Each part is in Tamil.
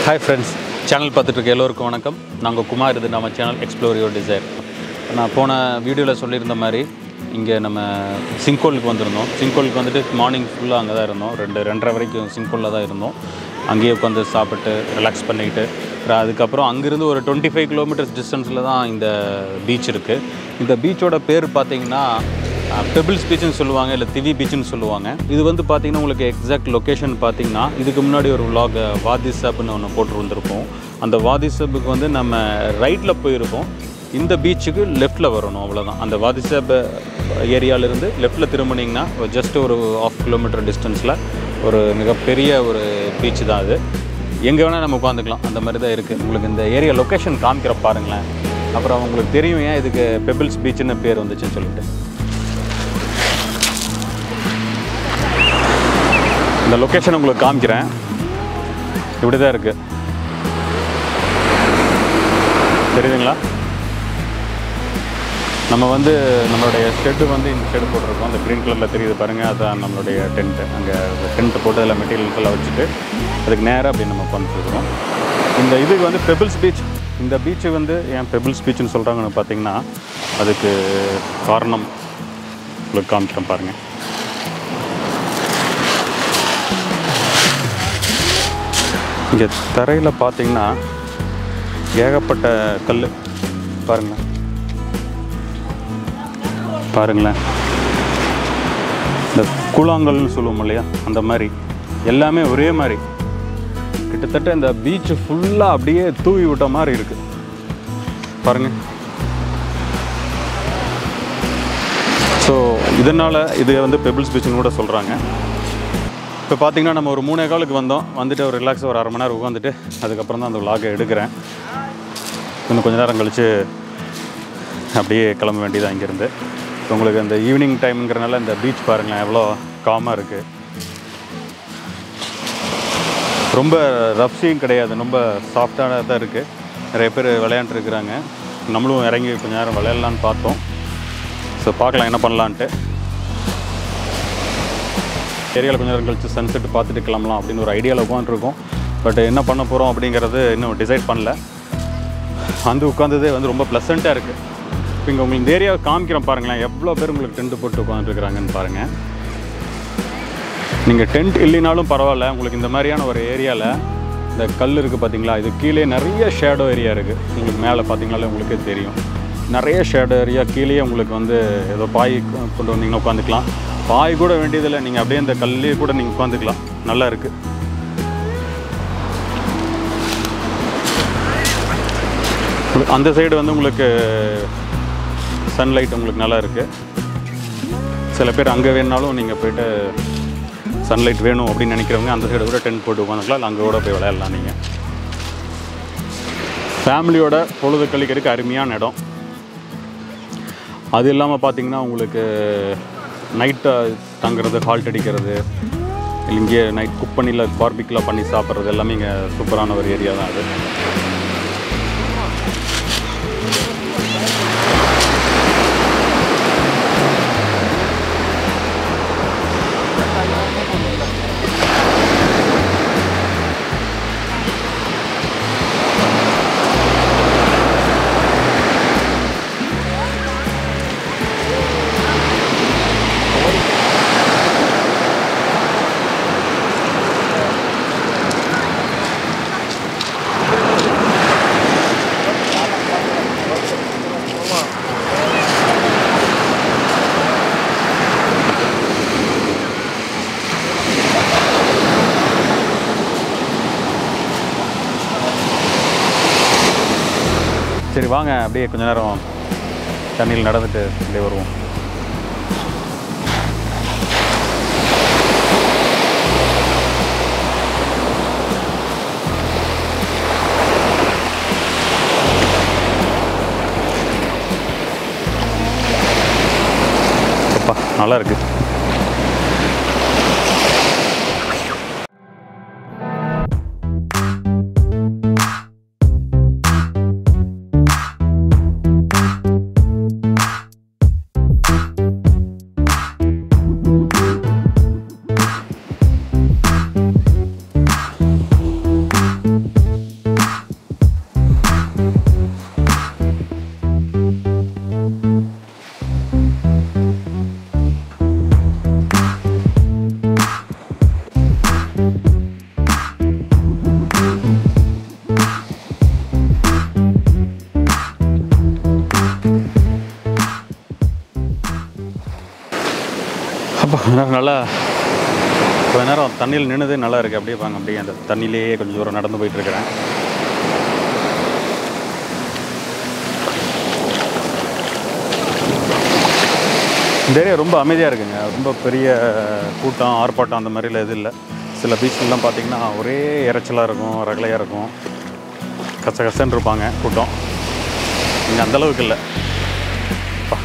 ஹாய் ஃப்ரெண்ட்ஸ் சேனல் பார்த்துட்டு இருக்க எல்லோருக்கும் வணக்கம் நாங்கள் குமார் இது நம்ம சேனல் எக்ஸ்ப்ளோர் யுவர் டிசைர் நான் போன வீடியோவில் சொல்லியிருந்த மாதிரி இங்கே நம்ம சிங்கோலுக்கு வந்திருந்தோம் சிங்கோலுக்கு வந்துட்டு மார்னிங் ஃபுல்லாக அங்கே தான் இருந்தோம் ரெண்டு ரெண்டரை வரைக்கும் சிங்கோலில் தான் இருந்தோம் அங்கேயே உட்காந்து சாப்பிட்டு ரிலாக்ஸ் பண்ணிக்கிட்டு அப்புறம் அதுக்கப்புறம் அங்கேருந்து ஒரு டுவெண்ட்டி ஃபைவ் கிலோமீட்டர்ஸ் டிஸ்டன்ஸில் தான் இந்த பீச் இருக்குது இந்த பீச்சோட பேர் பார்த்தீங்கன்னா பெபிள்ஸ் பீச்சுன்னு சொல்லுவாங்க இல்லை திவி பீச்சுன்னு சொல்லுவாங்க இது வந்து பார்த்தீங்கன்னா உங்களுக்கு எக்ஸாக்ட் லொக்கேஷன் பார்த்தீங்கன்னா இதுக்கு முன்னாடி ஒரு vlog வாதி சப்னு ஒன்று போட்டு வந்திருப்போம் அந்த வாதி சப்புக்கு வந்து நம்ம ரைட்டில் போயிருப்போம் இந்த பீச்சுக்கு லெஃப்ட்டில் வரணும் அவ்வளோதான் அந்த வாதிசாப் ஏரியாவிலேருந்து லெஃப்ட்டில் திரும்பினீங்கன்னா ஜஸ்ட் ஒரு ஆஃப் கிலோமீட்டர் டிஸ்டன்ஸில் ஒரு மிகப்பெரிய ஒரு பீச் தான் அது எங்கே வேணால் நம்ம உட்காந்துக்கலாம் அந்த மாதிரி தான் இருக்குது உங்களுக்கு இந்த ஏரியா லொக்கேஷன் காமிக்கிற பாருங்களேன் அப்புறம் உங்களுக்கு தெரியும் ஏன் இதுக்கு பெபிள்ஸ் பீச்சுன்னு பேர் வந்துச்சுன்னு சொல்லிட்டு இந்த லொக்கேஷன் உங்களுக்கு காமிக்கிறேன் இப்படி தான் இருக்குது தெரியுதுங்களா நம்ம வந்து நம்மளுடைய ஷெட்டு வந்து இந்த ஷெட் போட்டிருக்கோம் அந்த க்ரீன் கலரில் தெரியுது பாருங்கள் அதுதான் நம்மளுடைய டென்ட்டு அங்கே டென்ட்டு போட்டு அதில் மெட்டீரியல்ஸ் எல்லாம் வச்சுட்டு அதுக்கு நேராக அப்படி நம்ம உட்காந்துருக்குறோம் இந்த இதுக்கு வந்து பெபிள்ஸ் பீச் இந்த பீச்சு வந்து ஏன் பெபிள்ஸ் பீச்சுன்னு சொல்கிறாங்கன்னு பார்த்தீங்கன்னா அதுக்கு காரணம் உங்களுக்கு காமிக்கிறேன் பாருங்கள் இங்கே தரையில் பார்த்தீங்கன்னா ஏகப்பட்ட கல் பாருங்களேன் பாருங்களேன் இந்த கூழாங்கல்னு சொல்லுவோம் இல்லையா அந்த மாதிரி எல்லாமே ஒரே மாதிரி கிட்டத்தட்ட இந்த பீச் ஃபுல்லாக அப்படியே தூவி விட்ட மாதிரி இருக்குது பாருங்க ஸோ இதனால் இது வந்து பெபிள்ஸ் பீச்சுன்னு கூட சொல்கிறாங்க இப்போ பார்த்தீங்கன்னா நம்ம ஒரு மூணே காலுக்கு வந்தோம் வந்துட்டு ஒரு ரிலாக்ஸாக ஒரு அரை மணி நேரம் உட்காந்துட்டு அதுக்கப்புறம் தான் அந்த விலாகை எடுக்கிறேன் இன்னும் கொஞ்ச நேரம் கழித்து அப்படியே கிளம்ப வேண்டியதாக இங்கேருந்து இப்போ உங்களுக்கு அந்த ஈவினிங் டைம்ங்கிறனால இந்த பீச் பாருங்களேன் எவ்வளோ காமாக இருக்குது ரொம்ப ரஃப்ஸியும் கிடையாது ரொம்ப சாஃப்டாக தான் இருக்குது நிறைய பேர் விளையாண்டுருக்குறாங்க நம்மளும் இறங்கி கொஞ்ச நேரம் விளையாடலான்னு பார்த்தோம் ஸோ பார்க்கலாம் என்ன பண்ணலான்ட்டு ஏரியாவில் கொஞ்ச நேரம் கழிச்சு சன்செட் பார்த்துட்டு கிளம்பலாம் அப்படின்னு ஒரு ஐடியாவில் உட்காந்துருக்கோம் பட் என்ன பண்ண போகிறோம் அப்படிங்கிறது இன்னும் டிசைட் பண்ணல வந்து உட்காந்ததே வந்து ரொம்ப ப்ளசண்ட்டாக இருக்குது இப்போ இங்கே உங்களுக்கு இந்த ஏரியாவை காமிக்கிறேன் பாருங்களேன் எவ்வளோ பேர் உங்களுக்கு டென்ட் போட்டு உட்காந்துருக்குறாங்கன்னு பாருங்கள் நீங்கள் டென்ட் இல்லைனாலும் பரவாயில்ல உங்களுக்கு இந்த மாதிரியான ஒரு ஏரியாவில் இந்த கல் இருக்குது பார்த்தீங்களா இது கீழே நிறைய ஷேடோ ஏரியா இருக்குது உங்களுக்கு மேலே பார்த்தீங்கனாலே உங்களுக்கே தெரியும் நிறைய ஷேடோ ஏரியா கீழே உங்களுக்கு வந்து ஏதோ பாய் கொ- கொண்டு வந்தீங்கன்னா உட்காந்துக்கலாம் பாய் கூட வேண்டியதில்லை நீங்கள் அப்படியே இந்த கல்லே கூட நீங்கள் உட்காந்துக்கலாம் நல்லா இருக்குது உங்களுக்கு அந்த சைடு வந்து உங்களுக்கு சன்லைட் உங்களுக்கு நல்லா இருக்குது சில பேர் அங்கே வேணுனாலும் நீங்கள் போயிட்டு சன்லைட் வேணும் அப்படின்னு நினைக்கிறவங்க அந்த சைடு கூட டென்ட் போட்டு உட்காந்துக்கலாம் இல்லை அங்கே கூட போய் விளையாடலாம் நீங்கள் ஃபேமிலியோட பொழுது கழிக்கிறதுக்கு அருமையான இடம் அது இல்லாமல் பார்த்தீங்கன்னா உங்களுக்கு நைட்டை தங்குறது ஹால்ட் அடிக்கிறது இல்லை இங்கே நைட் குக் பண்ணி இல்லை பார்பிக்லாம் பண்ணி சாப்பிட்றது எல்லாமே இங்கே சூப்பரான ஒரு ஏரியா தான் அது சரி வாங்க அப்படியே கொஞ்ச நேரம் தண்ணியில் நடந்துட்டு அப்படியே வருவோம் அப்பா நல்லா இருக்கு கொஞ்ச நேரம் நல்லா கொஞ்ச நேரம் தண்ணியில் நின்றுது நல்லா இருக்குது அப்படியே வாங்க அப்படியே அந்த தண்ணியிலேயே கொஞ்சம் தூரம் நடந்து போயிட்டு இருக்கிறேன் இந்த ஏரியா ரொம்ப அமைதியாக இருக்குங்க ரொம்ப பெரிய கூட்டம் ஆர்ப்பாட்டம் அந்த மாதிரிலாம் எதுவும் இல்லை சில பீச்லாம் பார்த்தீங்கன்னா ஒரே இறைச்சலாக இருக்கும் ரகலையாக இருக்கும் கச கசன்னு இருப்பாங்க கூட்டம் இங்கே அந்தளவுக்கு இல்லை அப்பா.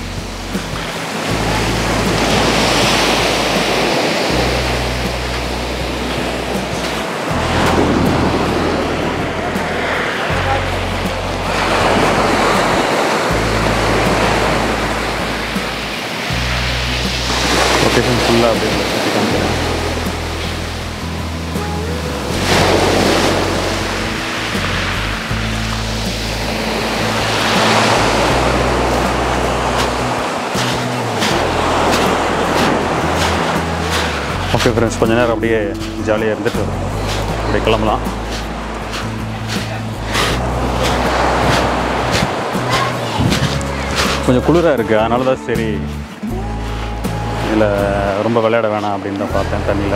லொக்கேஷன் ஃபுல்லாக அப்படியே உங்களை சுற்றி காமிக்கிறேன் ஓகே ஃப்ரெண்ட்ஸ் கொஞ்ச நேரம் அப்படியே ஜாலியாக இருந்துட்டு அப்படியே கிளம்பலாம் கொஞ்சம் குளிராக இருக்குது அதனால தான் சரி இதில் ரொம்ப விளையாட வேணாம் அப்படின்னு தான் பார்த்தேன் தண்ணியில்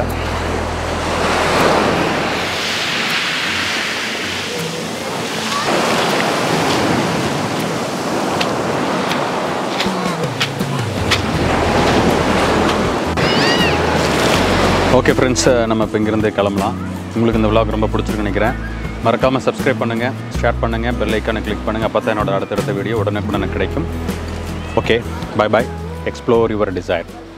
ஓகே ஃப்ரெண்ட்ஸ் நம்ம இப்போ இங்கேருந்து கிளம்பலாம் உங்களுக்கு இந்த விலாக் ரொம்ப பிடிச்சிருக்குன்னு நினைக்கிறேன் மறக்காமல் சப்ஸ்கிரைப் பண்ணுங்கள் ஷேர் பண்ணுங்கள் பெல் ஐக்கானை கிளிக் பண்ணுங்கள் அப்போ தான் என்னோட அடுத்தடுத்த வீடியோ உடனுக்குடனே கிடைக்கும் okay bye bye explore your desire